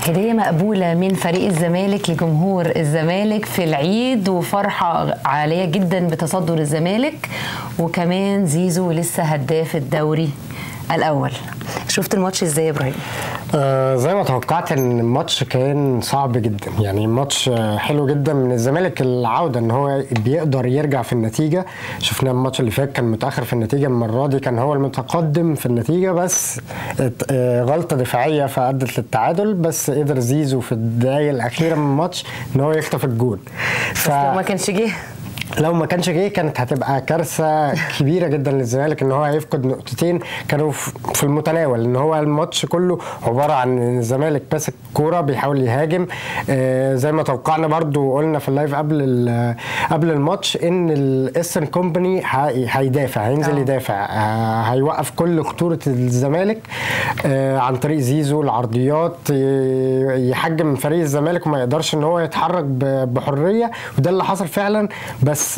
هدية مقبولة من فريق الزمالك لجمهور الزمالك في العيد وفرحة عالية جدا بتصدر الزمالك وكمان زيزو لسه هداف الدوري الأول شفت الماتش ازاي يا ابراهيم؟ آه زي ما توقعت ان الماتش كان صعب جدا يعني ماتش آه، حلو جدا من الزمالك العوده ان هو بيقدر يرجع في النتيجه شفنا الماتش اللي فات كان متاخر في النتيجه المره دي كان هو المتقدم في النتيجه بس ات- آه، غلطه دفاعيه فادت للتعادل بس قدر زيزو في الدقايق الاخيره من الماتش ان هو يخطف الجول ف... بس لو ما كانش جه لو ما كانش جه كانت هتبقى كارثه كبيره جدا للزمالك ان هو هيفقد نقطتين كانوا في في المتناول ان هو الماتش كله عباره عن ان الزمالك ماسك كوره بيحاول يهاجم آه زي ما توقعنا برضو قلنا في اللايف قبل ال- قبل الماتش ان الايسترن كومباني هيدافع هينزل آه. يدافع آه هيوقف كل خطوره الزمالك آه عن طريق زيزو العرضيات ي- يحجم فريق الزمالك وما يقدرش ان هو يتحرك ب- بحريه وده اللي حصل فعلا بس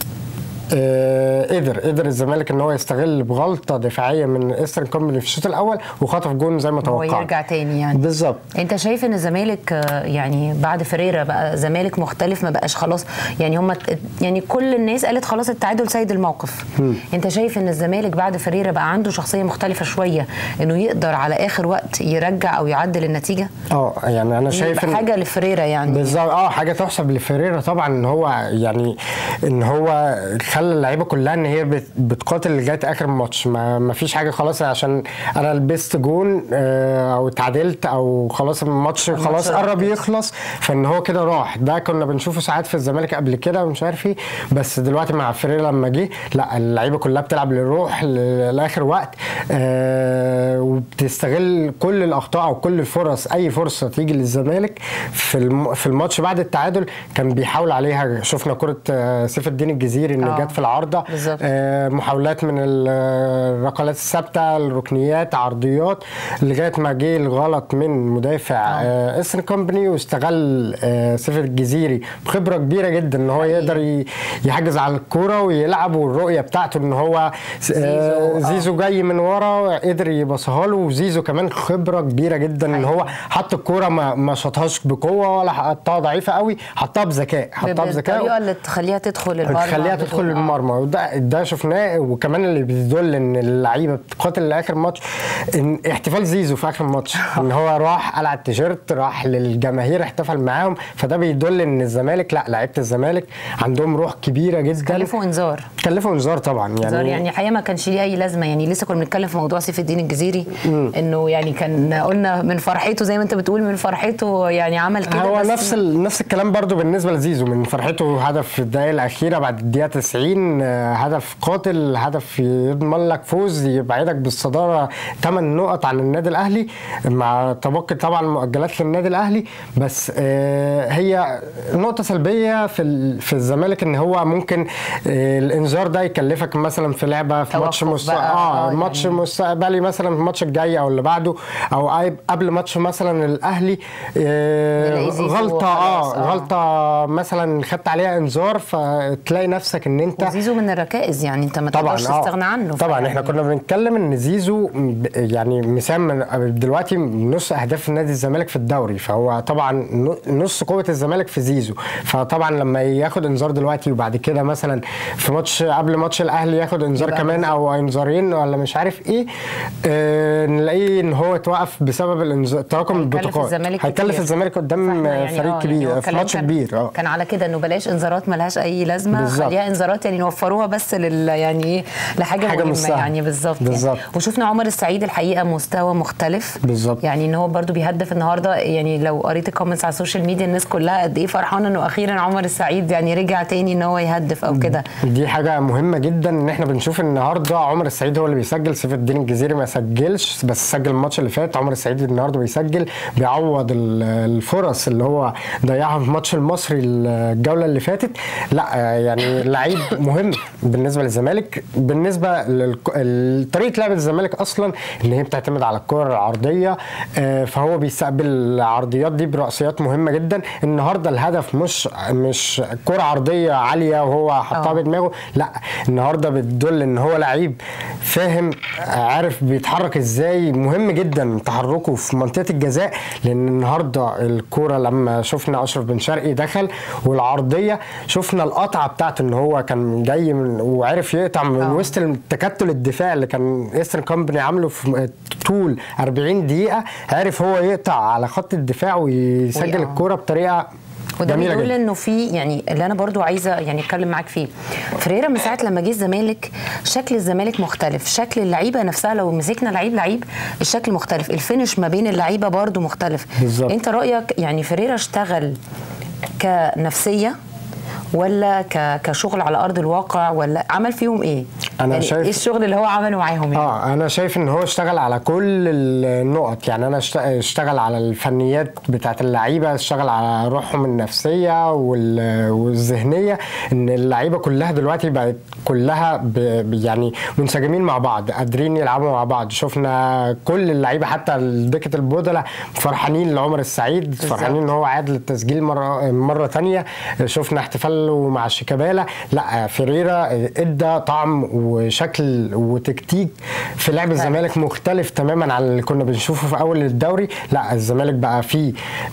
آه، قدر قدر الزمالك ان هو يستغل بغلطه دفاعيه من ايسترن كومباني في الشوط الاول وخطف جون زي ما هو توقعنا يرجع تاني يعني بالظبط انت شايف ان الزمالك آه، يعني بعد فريرة بقى زمالك مختلف ما بقاش خلاص يعني هم يعني كل الناس قالت خلاص التعادل سيد الموقف انت شايف ان الزمالك بعد فريرة بقى عنده شخصيه مختلفه شويه انه يقدر على اخر وقت يرجع او يعدل النتيجه اه يعني انا شايف يبقى ان حاجه لفريرة يعني بالظبط اه حاجه تحسب لفيريرا طبعا ان هو يعني ان هو خلى اللعيبه كلها ان هي بت- بتقاتل لغايه اخر الماتش ما, ما فيش حاجه خلاص عشان انا لبست جون آه، او اتعادلت او خلاص الماتش خلاص راح. قرب يخلص فان هو كده راح ده كنا بنشوفه ساعات في الزمالك قبل كده ومش عارف ايه بس دلوقتي مع فيريرا لما جه لا اللعيبه كلها بتلعب للروح ل- لاخر وقت آه وبتستغل كل الاخطاء او كل الفرص اي فرصه تيجي للزمالك في الم... في الماتش بعد التعادل كان بيحاول عليها شفنا كره آه، سيف الدين الجزيري ان آه، جت في العارضه بالظبط. آه محاولات من ال- الركلات الثابته الركنيات عرضيات لغايه ما جه الغلط من مدافع آه اسن كومباني واستغل آه سيف الجزيري بخبره كبيره جدا ان هو يقدر ي- يحجز على الكوره ويلعب والرؤيه بتاعته ان هو س- آه زيزو، آه. زيزو جاي من ورا قدر يبصها له وزيزو كمان خبره كبيره جدا ان هو حط الكوره ما ما شاطهاش بقوه ولا حطها ضعيفه قوي حطها بذكاء حطها بالطريقه بذكاء اللي تخليها تدخل المرمى تخليها تدخل بدون- آه. المرمى وده ده شفناه وكمان اللي بيدل ان اللعيبه بتقاتل لاخر ماتش ان احتفال زيزو في اخر الماتش ان هو راح قلع التيشيرت راح للجماهير احتفل معاهم فده بيدل ان الزمالك لا لعيبه الزمالك عندهم روح كبيره جدا كلفوا انذار كلفوا انذار طبعا انذار يعني يعني الحقيقه ما كانش ليه اي لازمه يعني لسه كنا بنتكلم في موضوع سيف الدين الجزيري انه يعني كان قلنا من فرحته زي ما انت بتقول من فرحته يعني عمل كده هو بس نفس ال... نفس الكلام برضو بالنسبه لزيزو من فرحته هدف في الدقائق الاخيره بعد الدقيقه 90 آه، هدف قاتل هدف يضمن لك فوز يبعدك بالصداره 8 نقط عن النادي الاهلي مع تبقي طبعا مؤجلات للنادي الاهلي بس آه، هي نقطه سلبيه في ال... في الزمالك ان هو ممكن آه، الانذار ده يكلفك مثلا في لعبه في ماتش توقف مست... بقى، اه آه، ماتش يعني. مستقبلي مثلا في الماتش الجاي او اللي بعده او قايب- قبل ماتش مثلا الاهلي آه، نلاقي زيزو غلطه وخلاص، اه آه. غلطه مثلا خدت عليها انذار فتلاقي نفسك ان انت وزيزو من الركائز يعني انت ما طبعا تقدرش آه. تستغنى عنه طبعا فيعني- احنا كنا بنتكلم ان زيزو ب- يعني مسمى دلوقتي نص اهداف نادي الزمالك في الدوري فهو طبعا ن- نص قوه الزمالك في زيزو فطبعا لما ياخد انذار دلوقتي وبعد كده مثلا في ماتش قبل ماتش الاهلي ياخد انذار يبقى كمان او انذارين ولا مش عارف ايه آه نلاقيه ان هو اتوقف بسبب الانذار تراكم هيكلف البطاقات الزمالك هيكلف كتير. الزمالك قدام فاحنا يعني فريق آه، كبير يعني هو في كلام ماتش كان- كبير اه كان على كده انه بلاش انذارات ملهاش اي لازمه بالظبط. خليها انذارات يعني نوفروها بس لل يعني ايه لحاجه حاجة مهمه مش سهلة. يعني بالظبط بالظبط. يعني. وشفنا عمر السعيد الحقيقه مستوى مختلف بالظبط. يعني ان هو برضو بيهدف النهارده يعني لو قريت الكومنتس على السوشيال ميديا الناس كلها قد ايه فرحانه انه اخيرا عمر السعيد يعني رجع تاني ان هو يهدف او كده دي حاجة مهمة جدا ان احنا بنشوف النهارده عمر السعيد هو اللي بيسجل سيف الدين الجزيري ما سجلش بس سجل الماتش اللي فات عمر السعيد النهارده بيسجل بيعوض ال- الفرص اللي هو ضيعها في ماتش المصري الجولة اللي فاتت لا آه، يعني لعيب مهم بالنسبة للزمالك بالنسبة لطريقة لعب الزمالك اصلا ان هي بتعتمد على الكرة العرضية آه، فهو بيستقبل العرضيات دي برأسيات مهمة جدا النهارده الهدف مش مش كرة عرضية عالية وهو حطها آه. بدماغه لا النهارده بتدل ان هو لعيب فاهم عارف بيتحرك ازاي مهم جدا تحركه في منطقه الجزاء لان النهارده الكوره لما شفنا اشرف بن شرقي دخل والعرضيه شفنا القطعه بتاعته ان هو كان جاي من وعرف يقطع من آه. وسط التكتل الدفاع اللي كان ايسترن كومباني عامله في طول 40 دقيقه عرف هو يقطع على خط الدفاع ويسجل وي- آه. الكوره بطريقه وده جميله بيدل جدا انه في يعني اللي انا برضو عايزه يعني اتكلم معاك فيه فريرا من ساعه لما جه الزمالك شكل الزمالك مختلف شكل اللعيبه نفسها لو مسكنا لعيب لعيب الشكل مختلف الفينش ما بين اللعيبه برضو مختلف بالظبط. انت رايك يعني فريرا اشتغل كنفسيه ولا ك- كشغل على ارض الواقع ولا عمل فيهم ايه؟ أنا يعني شايف- ايه الشغل اللي هو عمله معاهم يعني؟ اه انا شايف ان هو اشتغل على كل النقط يعني انا اشت- اشتغل على الفنيات بتاعت اللعيبه اشتغل على روحهم النفسيه وال- والذهنيه ان اللعيبه كلها دلوقتي بقت كلها ب ب- يعني منسجمين مع بعض قادرين يلعبوا مع بعض شفنا كل اللعيبه حتى دكه البودلة فرحانين لعمر السعيد فرحانين ان هو عاد للتسجيل مره مره تانية شفنا احتفاله مع شيكابالا لا فيريرا ادى طعم وشكل وتكتيك في لعب الزمالك مختلف تماما عن اللي كنا بنشوفه في اول الدوري لا الزمالك بقى فيه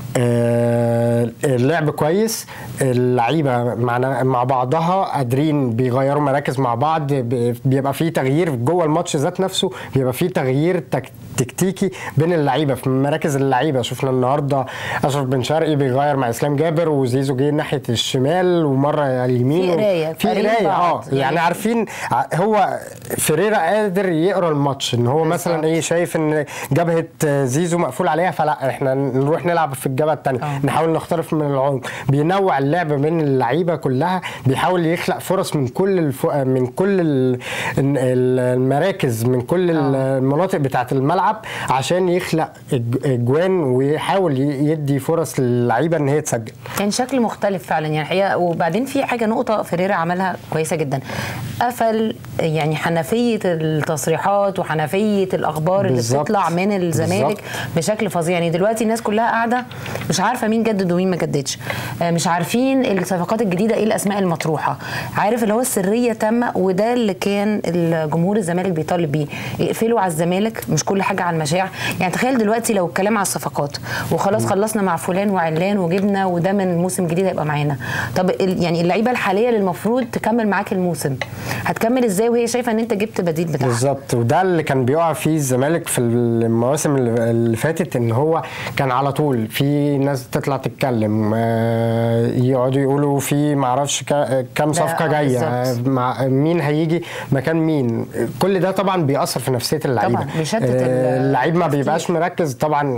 آه، اللعب كويس اللعيبه مع مع بعضها قادرين بيغيروا مراكز مع بعض ب- بيبقى فيه تغيير جوه الماتش ذات نفسه بيبقى فيه تغيير تك تكتيكي بين اللعيبه في مراكز اللعيبه شفنا النهارده اشرف بن شرقي بيغير مع اسلام جابر وزيزو جه ناحيه الشمال ومره اليمين في قراية، في قاريين قرايه اه بعض. يعني, يعني- عارفين ع- هو فيريرا قادر يقرا الماتش ان هو مثلا بالظبط. ايه شايف ان جبهه زيزو مقفول عليها فلا احنا نروح نلعب في الجبهه الثانيه آه. نحاول نخترق من العمق بينوع اللعب بين اللعيبه كلها بيحاول يخلق فرص من كل الف... من كل ال- ال- المراكز من كل المناطق بتاعه الملعب عشان يخلق اج- اجوان ويحاول ي- يدي فرص للعيبه ان هي تسجل كان شكل مختلف فعلا يعني الحقيقه وبعدين في حاجه نقطه فيريرا عملها كويسه جدا قفل يعني حنفيه التصريحات وحنفيه الاخبار اللي بالظبط. بتطلع من الزمالك بالظبط. بشكل فظيع يعني دلوقتي الناس كلها قاعده مش عارفه مين جدد ومين ما جددش آه، مش عارفين الصفقات الجديده ايه الاسماء المطروحه عارف اللي هو السريه تامه وده اللي كان الجمهور الزمالك بيطالب بيه يقفلوا على الزمالك مش كل حاجه على المشاع يعني تخيل دلوقتي لو الكلام على الصفقات وخلاص خلصنا مع فلان وعلان وجبنا وده من موسم جديد هيبقى معانا طب ال- يعني اللعيبه الحاليه اللي المفروض تكمل معاك الموسم هتكمل ازاي وهي شايفه ان انت جبت بديل بتاعها بالظبط وده اللي كان بيقع فيه الزمالك في المواسم اللي اللي فاتت ان هو كان على طول في ناس تطلع تتكلم آه، يقعدوا يقولوا في معرفش كا- كام ده- صفقه آه، جايه بالظبط. آه، مع مين هيجي مكان مين كل ده طبعا بيأثر في نفسيه اللعيبه طبعاً، بيشتت آه، ال- اللعيب ما التفكير. بيبقاش مركز طبعا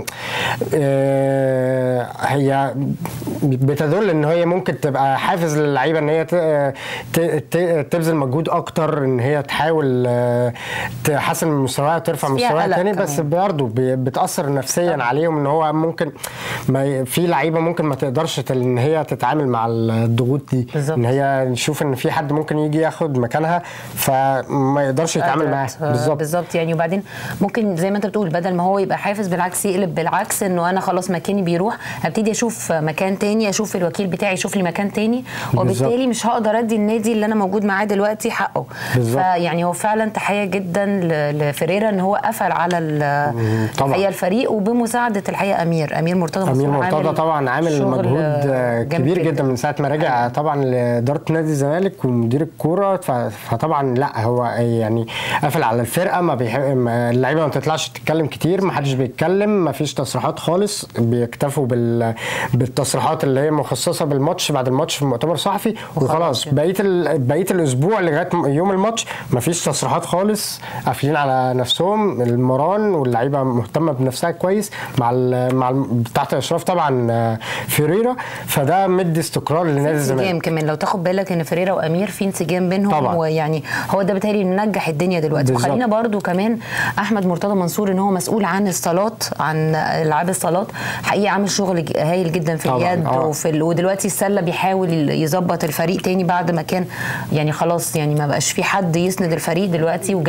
آه، هي بتدل ان هي ممكن تبقى حافز للعيبه ان هي ت- ت- ت- تبذل مجهود اكتر ان هي تحاول آه، تحسن من مستواها وترفع فيها مستواها قلق تاني بس كمان. برضه بي- بتاثر نفسيا عليهم ان هو ممكن ما ي- في لعيبه ممكن ما تقدرش تل- ان هي تتعامل مع الضغوط دي بالظبط. ان هي نشوف ان في حد ممكن يجي ياخد مكانها فما يقدرش يتعامل معاه قادرة. بالظبط بالظبط يعني وبعدين ممكن زي ما انت بتقول بدل ما هو يبقى حافز بالعكس يقلب بالعكس انه انا خلاص مكاني بيروح هبتدي اشوف مكان تاني اشوف الوكيل بتاعي يشوف لي مكان تاني وبالتالي بالظبط. مش هقدر ادي النادي اللي انا موجود معاه دلوقتي حقه بالظبط. فيعني هو فعلا تحيه جدا ل- لفريرا ان هو قفل على ال- طبعا. الحقيقه الفريق وبمساعده الحقيقه امير امير مرتضى امير منصور مرتضى طبعا عامل شغل مجهود آه، جامد كبير جدا من ساعه ما رجع طبعا لاداره نادي الزمالك ومدير الكوره ف- فطبعا لا هو يعني قافل على الفرقه ما بيحب ما- اللعيبه ما بتطلعش تتكلم كتير ما حدش بيتكلم ما فيش تصريحات خالص بيكتفوا بال بالتصريحات اللي هي مخصصه بالماتش بعد الماتش في مؤتمر صحفي وخلاص وخلاص كده. بقيه ال... بقيه الاسبوع لغايه يوم الماتش ما فيش تصريحات خالص قافلين على نفسهم المران واللعيبه مهتمه بنفسها كويس مع ال... مع ال... تحت اشراف طبعا آه، فيريرا فده مدي استقرار لنادي انسجام الزمالك كمان لو تاخد بالك ان فريرا وامير في انسجام بينهم طبعاً. ويعني هو ده بالتالي منجح الدنيا دلوقتي بالظبط. وخلينا برضو كمان احمد مرتضى منصور ان هو مسؤول عن الصالات عن العاب الصالات حقيقه عامل شغل ج- هايل جدا في طبعاً، اليد آه. وفي ال... ودلوقتي السله بيحاول يظبط الفريق تاني بعد ما كان يعني خلاص يعني ما بقاش في حد يسند الفريق دلوقتي وجاب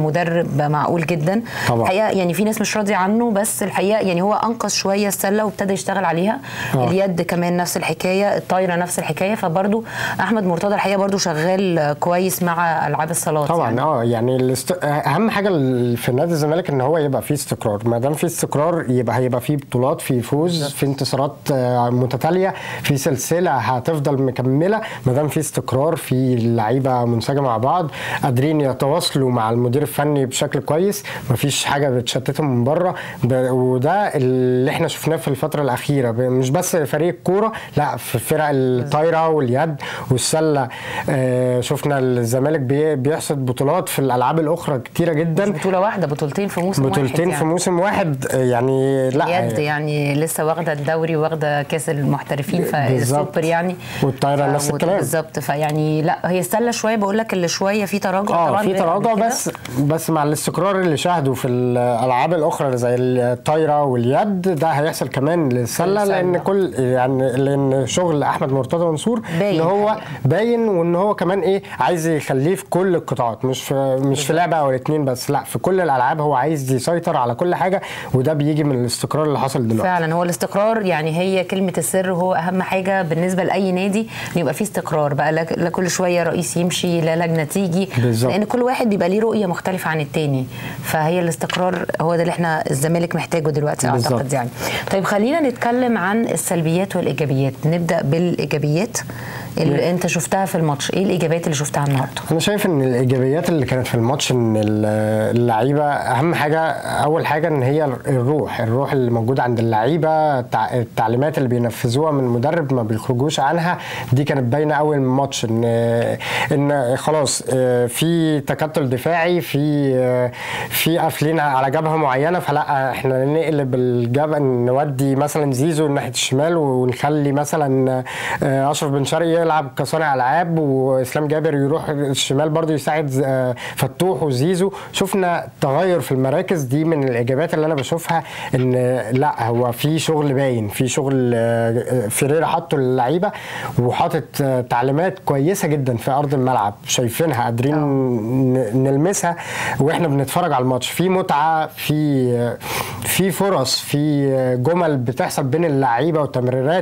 كمدرب معقول جدا طبعا. الحقيقه يعني في ناس مش راضيه عنه بس الحقيقه يعني هو انقذ شويه السله وابتدى يشتغل عليها آه. اليد كمان نفس الحكايه الطايره نفس الحكايه فبرضو احمد مرتضى الحقيقه برضو شغال كويس مع العاب الصالات طبعا يعني. اه يعني الاست... اهم حاجه ال- في نادي الزمالك ان هو يبقى فيه استقرار ما دام في استقرار يبقى هيبقى فيه بطولات في فوز في انتصارات آه، متتاليه في سلسله هتفضل مكمله ما دام في استقرار في اللعيبه منسجمه مع بعض قادرين يتواصلوا مع المدير الفني بشكل كويس ما فيش حاجه بتشتتهم من بره ب- وده اللي احنا شفناه في الفتره الاخيره ب- مش بس فريق الكوره لا في فرق الطايره واليد والسله آه، شفنا الزمالك بي- بيحصد بطولات في الالعاب الاخرى كتيره جدا مش بطوله واحده بطولتين في موسم واحد بطولتين يعني. في موسم واحد آه، يعني لا يد يعني لسه واخده الدوري واخده كاس المحترفين بالظبط. فالسوبر يعني والطايرة ف- نفس الكلام. بالظبط فيعني لا هي السله شويه بقول لك اللي شويه في تراجع اه طبعا في غير تراجع قبل كده. بس بس مع الاستقرار اللي شاهده في الالعاب الاخرى زي الطايره واليد ده هيحصل كمان للسله للسلة. لان كل يعني لان شغل احمد مرتضى منصور باين ان هو حقيقة. باين وان هو كمان ايه عايز يخليه في كل القطاعات مش في مش في لعبه او اتنين بس لا في كل الالعاب هو عايز يسيطر على كل حاجه وده بيجي من الاستقرار اللي حصل دلوقتي فعلا هو الاستقرار يعني هي كلمه السر هو اهم حاجه بالنسبه لاي نادي ان يبقى فيه استقرار بقى لا لا كل شويه رئيس يمشي لا لجنه تيجي بالظبط. لان كل واحد بيبقى ليه رؤيه مختلفه عن التاني فهي الاستقرار هو ده اللي احنا الزمالك محتاجه دلوقتي اعتقد بالظبط. يعني طيب خلينا نتكلم عن السلبيات والايجابيات نبدا بالايجابيات اللي انت شفتها في الماتش ايه الايجابيات اللي شفتها النهارده انا شايف ان الايجابيات اللي كانت في الماتش ان ال- اللعيبه اهم حاجه اول حاجه ان هي الروح الروح اللي موجوده عند اللعيبه التع- التعليمات اللي بينفذوها من المدرب ما بيخرجوش عنها دي كانت باينه قوي من الماتش ان ان خلاص آه، في تكتل دفاعي في آه، في قافلين على جبهه معينه فلا احنا نقلب الجبهه نودي مثلا زيزو ناحيه الشمال ونخلي مثلا آه، اشرف بن شرقي يلعب كصانع العاب واسلام جابر يروح الشمال برضو يساعد آه، فتوح وزيزو شفنا تغير في المراكز دي من الايجابيات اللي انا بشوفها ان لا هو في شغل باين في شغل آه، فيريرا حطه للعيبه وحاطط آه، تعليمات كويسه جدا في ارض الملعب شايفينها قادرين ن- نلمسها واحنا بنتفرج على الماتش في متعه في في فرص في جمل بتحصل بين اللعيبه وتمريرات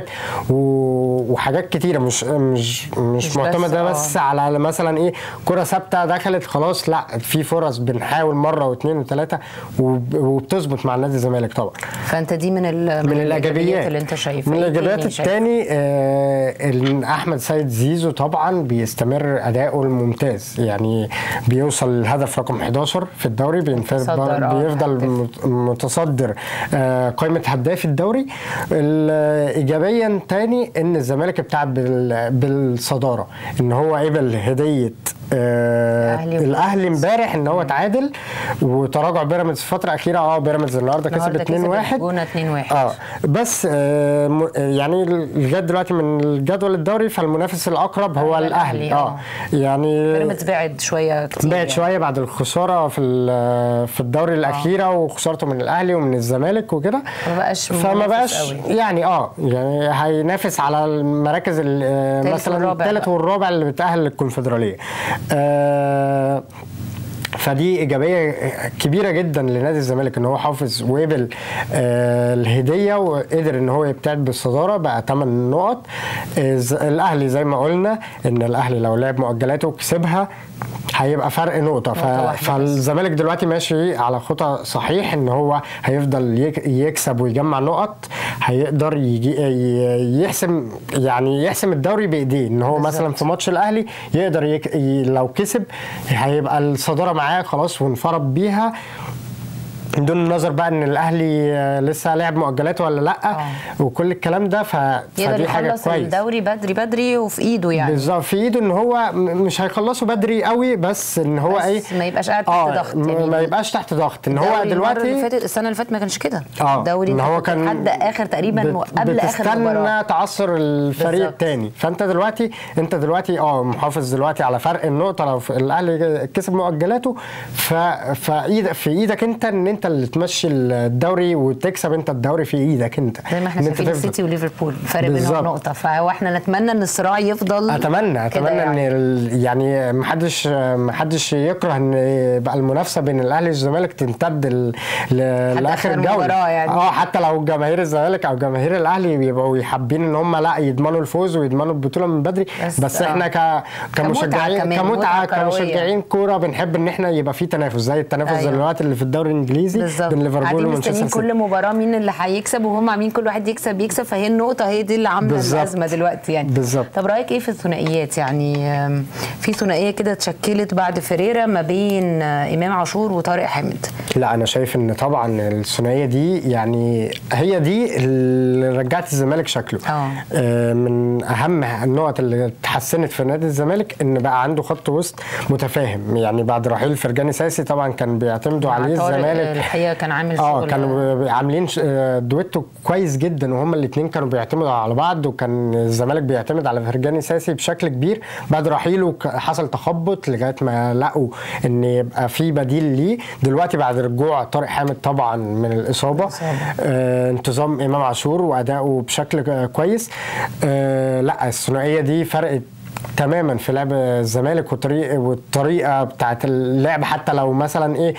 و- وحاجات كتيره مش مش مش, مش بس، معتمده آه. بس على مثلا ايه كره ثابته دخلت خلاص لا في فرص بنحاول مره واثنين وثلاثه وب- وبتظبط مع نادي الزمالك طبعا فانت دي من ال- من الايجابيات اللي انت شايفها من إيه الايجابيات تاني شايف؟ الثاني آه ان احمد سيد زيزو طبعا بيستمر اداؤه الممتاز يعني بيوصل للهدف رقم 11 في الدوري بينفر- متصدر، آه، بيفضل الهداف. مت- متصدر آه قائمه هداف الدوري الايجابيا تاني ان الزمالك ابتعد بال- بالصداره ان هو قبل هديه آه الأهلي الاهلي امبارح ان هو تعادل وتراجع بيراميدز في الفتره الاخيره اه بيراميدز النهارده كسب النهارده 2 1 الجونه 2 1 اه بس آه م- يعني لغايه دلوقتي من الجدول الدوري فالمنافس الاقرب هو هو الاهلي الأهلي، اه آه. يعني بيراميدز بعد شويه كتير بعد يعني. شويه بعد الخساره في ال- في الدوري الاخيره وخسارته من الاهلي ومن الزمالك وكده ما بقاش فما منافس بقاش قوي. يعني اه يعني هينافس على المراكز ال- آه، التالت مثلا والرابع الثالث بقى. والرابع اللي بتاهل للكونفدراليه آه فدي ايجابيه كبيره جدا لنادي الزمالك ان هو حافظ وقبل آه الهديه وقدر ان هو يبتعد بالصداره بقى 8 نقط آه ز- الاهلي زي ما قلنا ان الاهلي لو لعب مؤجلاته وكسبها هيبقى فرق نقطه ف... نقطة واحدة بس. فالزمالك دلوقتي ماشي على خطى صحيح ان هو هيفضل يك- يكسب ويجمع نقط هيقدر يجي ي- يحسم يعني يحسم الدوري بايديه ان هو بالظبط. مثلا في ماتش الاهلي يقدر يك... ي... لو كسب هيبقى الصداره معاه خلاص وانفرد بيها دون النظر بقى ان الاهلي آه، لسه لعب مؤجلاته ولا لا آه. وكل الكلام ده ف... يقدر فدي حاجه يخلص كويس الدوري بدري بدري وفي ايده يعني بالظبط في ايده ان هو م- مش هيخلصه بدري قوي بس ان هو بس ايه ما يبقاش قاعد تحت آه، ضغط م- يعني ما يبقاش تحت ضغط ان هو الدوري المرة اللي دلوقتي فاتت السنه اللي فاتت ما كانش كده اه الدوري ان أنت هو كنت كان لحد اخر تقريبا بت- قبل اخر مباراه بتستنى تعثر الفريق بالظبط. الثاني فانت دلوقتي انت دلوقتي اه محافظ دلوقتي على فرق النقطه لو في- الاهلي كسب مؤجلاته ف فايد في ايدك انت ان انت اللي تمشي الدوري وتكسب انت الدوري في ايدك انت زي ما احنا إن انت شايفين تفضل. السيتي وليفربول فرق بينهم بالظبط. نقطه فاحنا نتمنى ان الصراع يفضل اتمنى كده اتمنى ان يعني. ال- يعني ما حدش ما حدش يكره ان يبقى المنافسه بين الاهلي والزمالك تمتد ل- ل- حتى لاخر آخر الجوله مباراة يعني. اه حتى لو جماهير الزمالك او جماهير الاهلي بيبقوا حابين ان هم لا يضمنوا الفوز ويضمنوا البطوله من بدري بس- بس, بس آه. احنا ك كمشجعين كمان، كمتعه متعة كروية. كمشجعين كوره بنحب ان احنا يبقى في تنافس زي التنافس أيوة. دلوقتي اللي في الدوري الانجليزي بالظبط بين ليفربول قاعدين ومانشستر مستنيين سيتي كل مباراه مين اللي هيكسب وهم عاملين كل واحد يكسب يكسب فهي النقطه هي دي اللي عامله بالظبط. الازمه دلوقتي يعني بالظبط. طب رايك ايه في الثنائيات يعني آم، في ثنائيه كده اتشكلت بعد فيريرا ما بين آه، امام عاشور وطارق حامد لا انا شايف ان طبعا الثنائيه دي يعني هي دي اللي رجعت الزمالك شكله آه. آه، من اهم النقط اللي اتحسنت في نادي الزمالك ان بقى عنده خط وسط متفاهم يعني بعد رحيل فرجاني ساسي طبعا كان بيعتمدوا مع عليه طارق الزمالك الحقيقه كان عامل اه شغل كانوا عاملين ش- آه، دويتو كويس جدا وهما الاثنين كانوا بيعتمدوا على بعض وكان الزمالك بيعتمد على فرجاني ساسي بشكل كبير بعد رحيله ك- حصل تخبط لغايه ما لقوا ان يبقى في بديل ليه دلوقتي بعد رجوع طارق حامد طبعا من الاصابه الإصابة. آه انتظام امام عاشور واداؤه بشكل ك- كويس آه لا الثنائيه دي فرقت تماما في لعب الزمالك والطريقه والطريقه بتاعت اللعب حتى لو مثلا ايه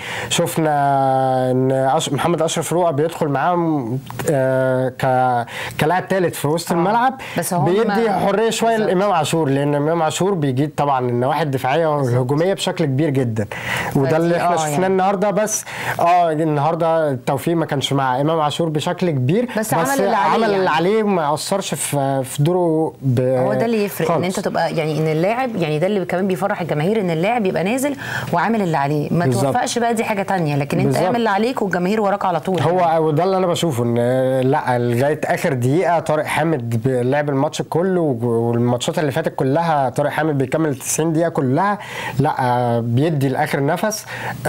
شفنا ان أش... محمد اشرف رؤى بيدخل معاهم آه ك كلاعب ثالث في وسط آه. الملعب بس هم- بيدي حريه شويه بالظبط. لامام عاشور لان امام عاشور بيجيد طبعا النواحي الدفاعيه والهجوميه بشكل كبير جدا وده فدي اللي احنا آه شفناه يعني. النهارده بس اه النهارده التوفيق ما كانش مع امام عاشور بشكل كبير بس عمل اللي عليه عمل يعني. اللي عليه وما اثرش في في دوره ب... هو ده اللي يفرق ان خالص. انت تبقى يعني ان اللاعب يعني ده اللي كمان بيفرح الجماهير ان اللاعب يبقى نازل وعامل اللي عليه ما بالظبط. توفقش بقى دي حاجه تانية لكن انت بالظبط. اعمل اللي عليك والجماهير وراك على طول هو وده اللي انا بشوفه ان لا لغايه اخر دقيقه طارق حامد لعب الماتش كله والماتشات اللي فاتت كلها طارق حامد بيكمل 90 دقيقه كلها لا بيدي لاخر نفس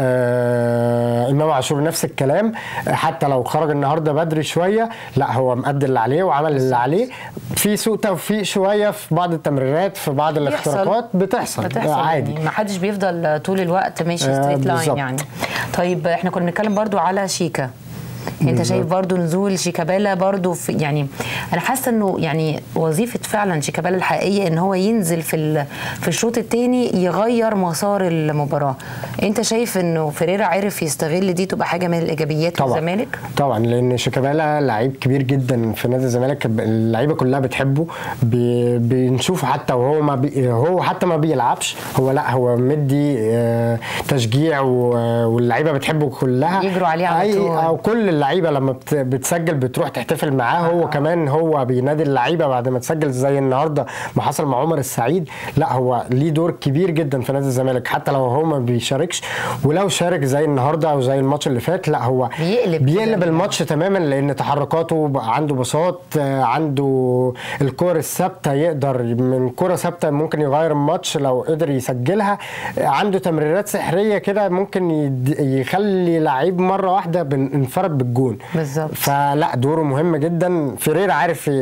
آه امام عاشور نفس الكلام حتى لو خرج النهارده بدري شويه لا هو مأدي اللي عليه وعمل اللي عليه في سوء توفيق شويه في بعض التمريرات في بعض الاختراقات بتحصل, بتحصل عادي يعني ما حدش بيفضل طول الوقت ماشي آه، ستريت لاين بالظبط. يعني طيب احنا كنا بنتكلم برضو على شيكا انت شايف برضو نزول شيكابالا برضو في يعني انا حاسه انه يعني وظيفه فعلا شيكابالا الحقيقيه ان هو ينزل في ال- في الشوط الثاني يغير مسار المباراه انت شايف انه فيريرا عرف يستغل دي تبقى حاجه من الايجابيات طبعا للزمالك طبعا لان شيكابالا لعيب كبير جدا في نادي الزمالك اللعيبه كلها بتحبه بي- بنشوفه حتى وهو ما بي هو حتى ما بيلعبش هو لا هو مدي آه، تشجيع و- واللعيبه بتحبه كلها يجروا عليه على أي- طول. او كل اللعيبه لما بت- بتسجل بتروح تحتفل معاه هو كمان هو بينادي اللعيبه بعد ما تسجل زي النهارده ما حصل مع عمر السعيد لا هو ليه دور كبير جدا في نادي الزمالك حتى لو هو ما بيشاركش ولو شارك زي النهارده او زي الماتش اللي فات لا هو بيقلب بيقلب كده. الماتش تماما لان تحركاته بقى عنده بساط آه، عنده الكور الثابته يقدر من كره ثابته ممكن يغير الماتش لو قدر يسجلها آه، عنده تمريرات سحريه كده ممكن يد- يخلي لعيب مره واحده بن- انفرد بالجون بالظبط. فلا دوره مهم جدا فيريرا عارف ي-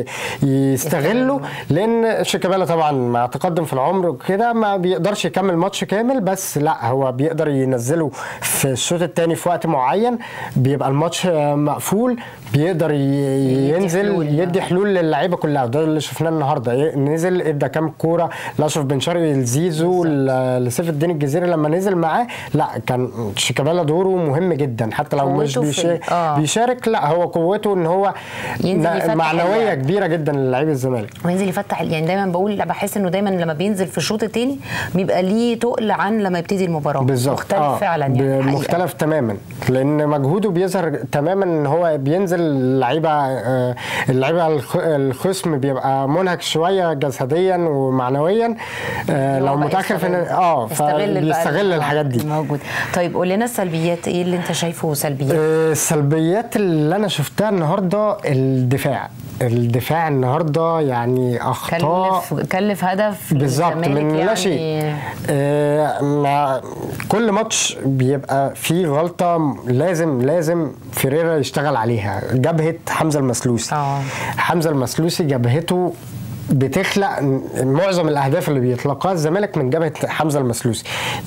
يستغله لان شيكابالا طبعا مع تقدم في العمر وكده ما بيقدرش يكمل ماتش كامل بس لا هو بيقدر ينزله في الشوط الثاني في وقت معين بيبقى الماتش آه، مقفول بيقدر ي- ينزل حلول. يدي حلول للعيبه كلها وده اللي شفناه النهارده ي- نزل ادى كام كوره لاشرف بن شرقي لزيزو ل- لسيف الدين الجزيري لما نزل معاه لا كان شيكابالا دوره مهم جدا حتى لو مش قوته في ال- بيشارك, آه. بيشارك لا هو قوته ان هو ينزل ن- يفتح معنويه اللعب. كبيره جدا للعيب الزمالك وينزل يفتح يعني دايما بقول بحس انه دايما لما بينزل في الشوط الثاني بيبقى ليه تقل عن لما يبتدي المباراه بالظبط مختلف آه، فعلا يعني ب- الحقيقة. مختلف تماما لان مجهوده بيظهر تماما ان هو بينزل اللعيبه آه، اللعيبه الخ- الخصم بيبقى منهك شويه جسديا ومعنويا آه، هو لو بقى متاخر في يستغل- اه يستغل بقى فبيستغل ال- الحاجات دي موجود طيب قول لنا السلبيات ايه اللي انت شايفه سلبيات آه، السلبيات اللي انا شفتها النهارده الدفاع الدفاع النهارده يعني اخطاء كلف كلف هدف بالظبط للزمالك من لا يعني شيء آه مع كل ماتش بيبقى فيه غلطه لازم لازم فيريرا يشتغل عليها جبهه حمزه المسلوسي آه. حمزه المسلوسي جبهته بتخلق معظم الاهداف اللي بيطلقها الزمالك من جبهه حمزه المسلوسي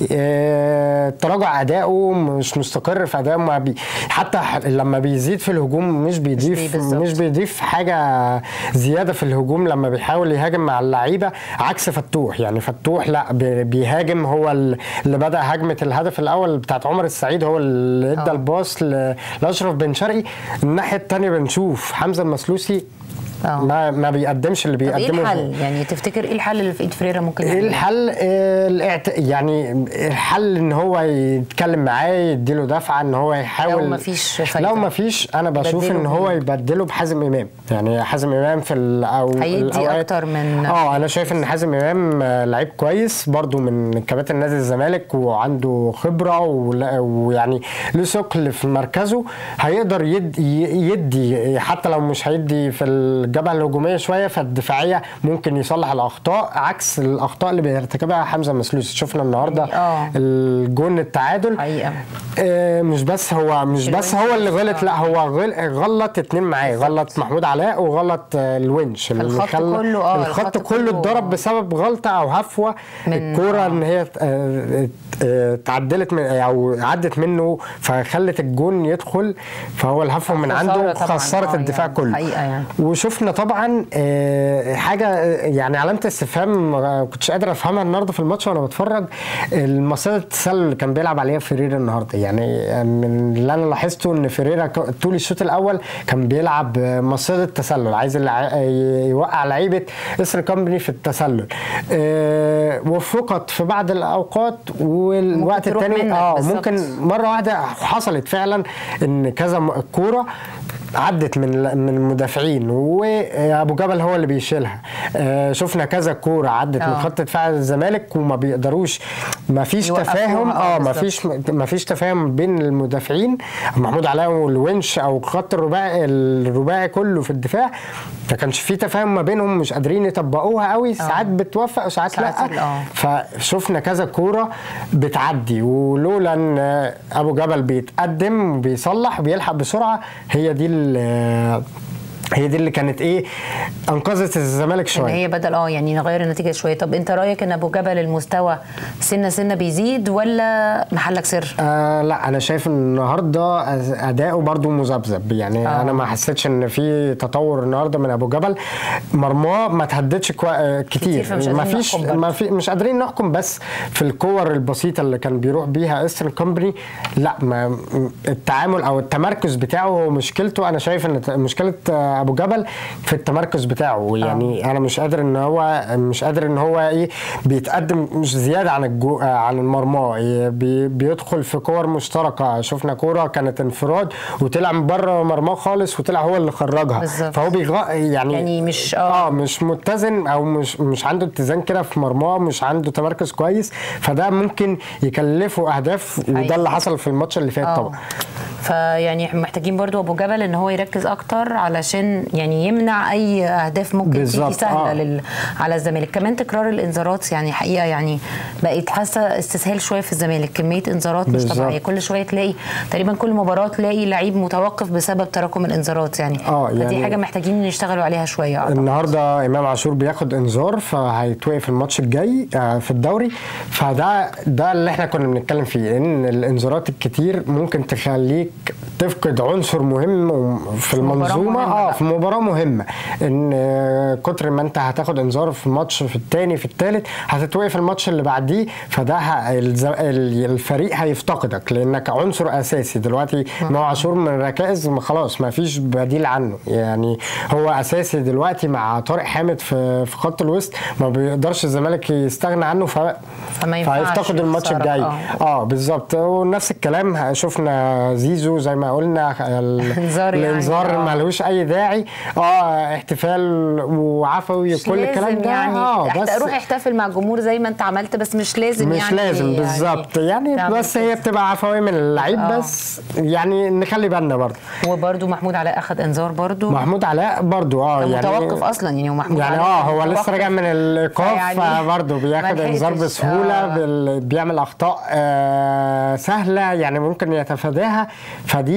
آه، تراجع اداؤه مش مستقر في اداؤه ما بي حتى ح- لما بيزيد في الهجوم مش بيضيف بي- بالظبط. مش بيضيف حاجه زياده في الهجوم لما بيحاول يهاجم مع اللعيبه عكس فتوح يعني فتوح لا بي- بيهاجم هو ال- اللي بدا هجمه الهدف الاول بتاعت عمر السعيد هو اللي ادى آه. الباص ل- لاشرف بن شرقي الناحيه الثانيه بنشوف حمزه المسلوسي آه. ما ما بيقدمش اللي طب ايه بيقدمه الحل يعني تفتكر ايه الحل اللي في ايد فريرا ممكن ايه يعمله؟ الحل آه، الاعت... يعني الحل ان هو يتكلم معاه يديله دفعه ان هو يحاول لو مفيش فايدة. لو ما فيش انا بشوف يبدله ان هو بمين؟ يبدله بحازم امام يعني حازم امام في ال... او هيدي الأوقات- أكتر من- اه انا شايف ان حازم امام آه، لعيب كويس برضو من كباتن نادي الزمالك وعنده خبره ولا- ويعني له ثقل في مركزه هيقدر يدي, يدي حتى لو مش هيدي في الجبهه الهجوميه شويه فالدفاعيه ممكن يصلح الاخطاء عكس الاخطاء اللي بيرتكبها حمزه مسلوسي شفنا النهارده آه. الجون التعادل حقيقة. آه، مش بس هو مش بس هو اللي غلط لا هو غل- غلط اتنين معاه غلط محمود علاء وغلط آه، الونش اللي الخط خلى- كله، آه، الخط الخط كله كله- اتضرب بسبب غلطه او هفوه من- الكوره آه. ان هي آه، آه، اتعدلت من او عدت منه فخلت الجون يدخل فهو الهفوه من خسارة عنده طبعاً، خسرت آه، الدفاع يعني كله حقيقة يعني. وشفنا طبعا آه، حاجه آه، يعني علامه استفهام ما كنتش قادر افهمها النهارده في الماتش وانا بتفرج المصيدة التسلل اللي كان بيلعب عليها فيريرا النهارده يعني من اللي انا لاحظته ان فيريرا ك- طول الشوط الاول كان بيلعب آه، مصيدة تسلل عايز اللع- يوقع لعيبه اسر كومباني في التسلل آه، وفقت في بعض الاوقات والوقت تروح الثاني منك اه بالظبط. ممكن مره واحده حصلت فعلا ان كذا م- كوره عدت من من المدافعين وابو جبل هو اللي بيشيلها آه، شفنا كذا كوره عدت من آه. خط دفاع الزمالك وما بيقدروش ما فيش يوقفوها، تفاهم آه، اه ما بالظبط. فيش ما فيش تفاهم بين المدافعين محمود علاء والونش او خط الرباعي الرباعي كله في الدفاع ما كانش في تفاهم ما بينهم مش قادرين يطبقوها قوي ساعات بتوفق وساعات ساعات لا آه. فشفنا كذا كوره بتعدي ولولا ان ابو جبل بيتقدم وبيصلح وبيلحق بسرعه هي دي ال- هي دي اللي كانت ايه انقذت الزمالك ان شويه هي بدل اه يعني نغير النتيجه شويه طب انت رايك ان ابو جبل المستوى سنه سنه بيزيد ولا محلك سر آه لا انا شايف ان النهارده أز- اداؤه برضو مذبذب يعني آه. آه. انا ما حسيتش ان في تطور النهارده من ابو جبل مرماه ما تهددش كوا... آه، كتير، كتير, فمش ما قادرين فيش نحكم برضو. ما في مش قادرين نحكم بس في الكور البسيطه اللي كان بيروح بيها استرن كومباني لا ما م- التعامل او التمركز بتاعه هو مشكلته انا شايف ان ت- مشكله آه، ابو جبل في التمركز بتاعه يعني انا مش قادر ان هو مش قادر ان هو ايه بيتقدم مش زياده عن الجو آه، عن المرمى إيه، بي بيدخل في كور مشتركه شفنا كوره كانت انفراد وطلع من بره مرماه خالص وطلع هو اللي خرجها بالظبط. فهو بيغ... يعني يعني مش- آه. اه مش متزن او مش مش عنده اتزان كده في مرماه مش عنده تمركز كويس فده ممكن يكلفه اهداف وده أيوة. اللي حصل في الماتش اللي فات اه طبعا فيعني إحنا محتاجين برضو ابو جبل ان هو يركز اكتر علشان يعني يمنع اي اهداف ممكن تيجي بالظبط، سهله آه. لل... على الزمالك كمان تكرار الانذارات يعني حقيقه يعني بقيت حاسه استسهال شويه في الزمالك كميه انذارات مش بالظبط. طبيعيه كل شويه تلاقي تقريبا كل مباراه تلاقي لعيب متوقف بسبب تراكم الانذارات يعني آه، فدي يعني- حاجه محتاجين يشتغلوا عليها شويه أعتقد. النهارده امام عاشور بياخد انذار فهيتوقف الماتش الجاي آه، في الدوري فده ده اللي احنا كنا بنتكلم فيه ان الانذارات الكتير ممكن تخليك تفقد عنصر مهم في مباراة المنظومه مهمة اه بقى. في مباراه مهمه ان آه، كتر ما انت هتاخد انذار في الماتش في الثاني في الثالث هتتوقف الماتش اللي بعديه فده ه- الز- ال- الفريق هيفتقدك لانك عنصر اساسي دلوقتي امام عاشور من الركائز ما خلاص ما فيش بديل عنه يعني هو اساسي دلوقتي مع طارق حامد في في خط الوسط ما بيقدرش الزمالك يستغنى عنه ف فما ينفعش فهيفتقد الماتش يخسرك، الجاي آه. اه بالظبط ونفس الكلام شفنا زيزو زي ما قلنا ال- إنذار يعني، الانذار آه. ملوش اي داعي اه احتفال وعفوي مش وكل الكلام لازم ده يعني اه احت- بس روح احتفل مع الجمهور زي ما انت عملت بس مش لازم مش يعني لازم بالظبط يعني تعمل بس هي كده. بتبقى عفوي من اللعيب آه. بس يعني نخلي بالنا برضه وبرده محمود علاء اخد انذار برده محمود علاء برضه اه كان يعني متوقف اصلا يعني هو محمود يعني علاء اه كان هو لسه متوقف. راجع من الايقاف فيعني فبرضه بياخد ما انذار لحقتش. بسهوله آه. بال- بيعمل اخطاء آه سهله يعني ممكن يتفاداها فدي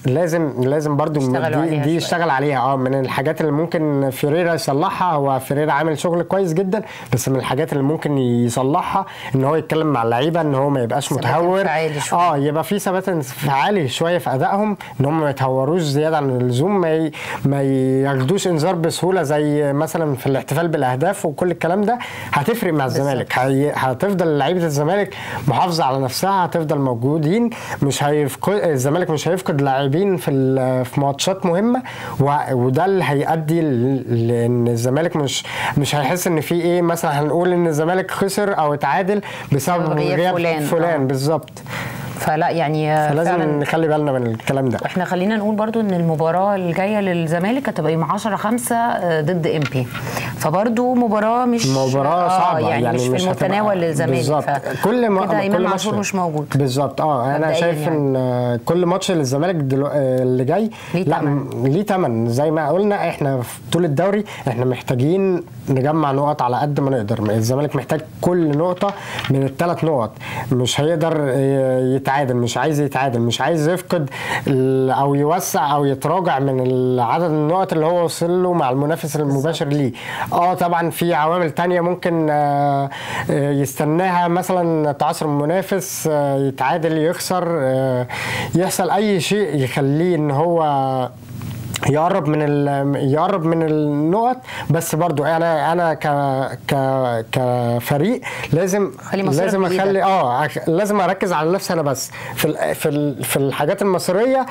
لازم لازم برضو يشتغلوا دي, عليها دي شوية. يشتغل عليها اه من الحاجات اللي ممكن فيريرا يصلحها هو فيريرا عامل شغل كويس جدا بس من الحاجات اللي ممكن يصلحها ان هو يتكلم مع اللعيبه ان هو ما يبقاش ثبات متهور انفعالي شوية. اه يبقى في ثبات انفعالي شويه في ادائهم ان هم ما يتهوروش زياده عن اللزوم ما ي... ما ياخدوش انذار بسهوله زي مثلا في الاحتفال بالاهداف وكل الكلام ده هتفرق مع الزمالك هي... هتفضل لعيبه الزمالك محافظه على نفسها هتفضل موجودين مش هيفقد الزمالك مش هيفقد لاعبين في ال... في ماتشات مهمه و... وده اللي هيؤدي ل- لان الزمالك مش مش هيحس ان في ايه مثلا هنقول ان الزمالك خسر او اتعادل بسبب غياب غياب فلان. فلان آه. بالظبط فلا يعني آه، فلازم فعلا نخلي بالنا من الكلام ده احنا خلينا نقول برضو ان المباراه الجايه للزمالك هتبقى يوم 10 5 ضد ام بي فبرضو مباراه مش مباراة صعبة يعني, يعني مش في هتبقى- المتناول للزمالك بالظبط ف- كل ما كده كل امام ماتش عاشور مش موجود بالظبط اه انا مبدئياً شايف يعني. ان آه، كل ماتش للزمالك دلو... آه، اللي جاي ليه لا تمن. م- ليه تمن زي ما قلنا احنا في طول الدوري احنا محتاجين نجمع نقط على قد ما نقدر الزمالك محتاج كل نقطة من الثلاث نقط مش هيقدر آه، يتعادل مش عايز يتعادل مش عايز يفقد ال- او يوسع او يتراجع من ال- عدد النقط اللي هو وصل له مع المنافس المباشر ليه اه طبعا في عوامل تانية ممكن آه، آه، يستناها مثلا تعثر المنافس آه، يتعادل يخسر آه، يحصل اي شيء يخليه ان هو يقرب من ال- يقرب من النقط بس برضو انا انا ك ك كفريق لازم خلي مصيرك لازم بإيدك. اخلي اه أخ- لازم اركز على نفسي انا بس في ال في ال في الحاجات المصريه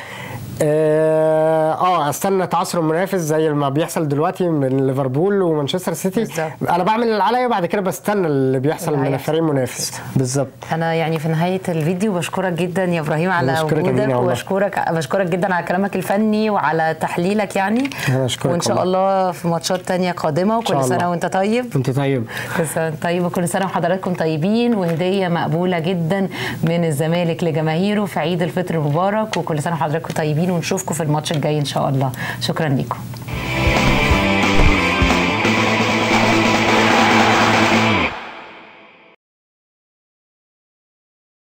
اه آه، استنى تعثر المنافس زي ما بيحصل دلوقتي من ليفربول ومانشستر سيتي بالظبط. انا بعمل اللي عليا وبعد كده بستنى اللي بيحصل اللي من هيحصل. الفريق المنافس بالظبط انا يعني في نهايه الفيديو بشكرك جدا يا ابراهيم على بشكرك يا وجودك مينا والله. وبشكرك بشكرك جدا على كلامك الفني وعلى تحليلك يعني أنا أشكرك وان شاء والله. الله في ماتشات تانية قادمه شاء وكل سنه الله. وانت طيب انت طيب كل سنه وأنت طيب وكل سنه وحضراتكم طيبين وهديه مقبوله جدا من الزمالك لجماهيره في عيد الفطر المبارك وكل سنه وحضراتكم طيبين ونشوفكم في الماتش الجاي ان شاء الله شكرا لكم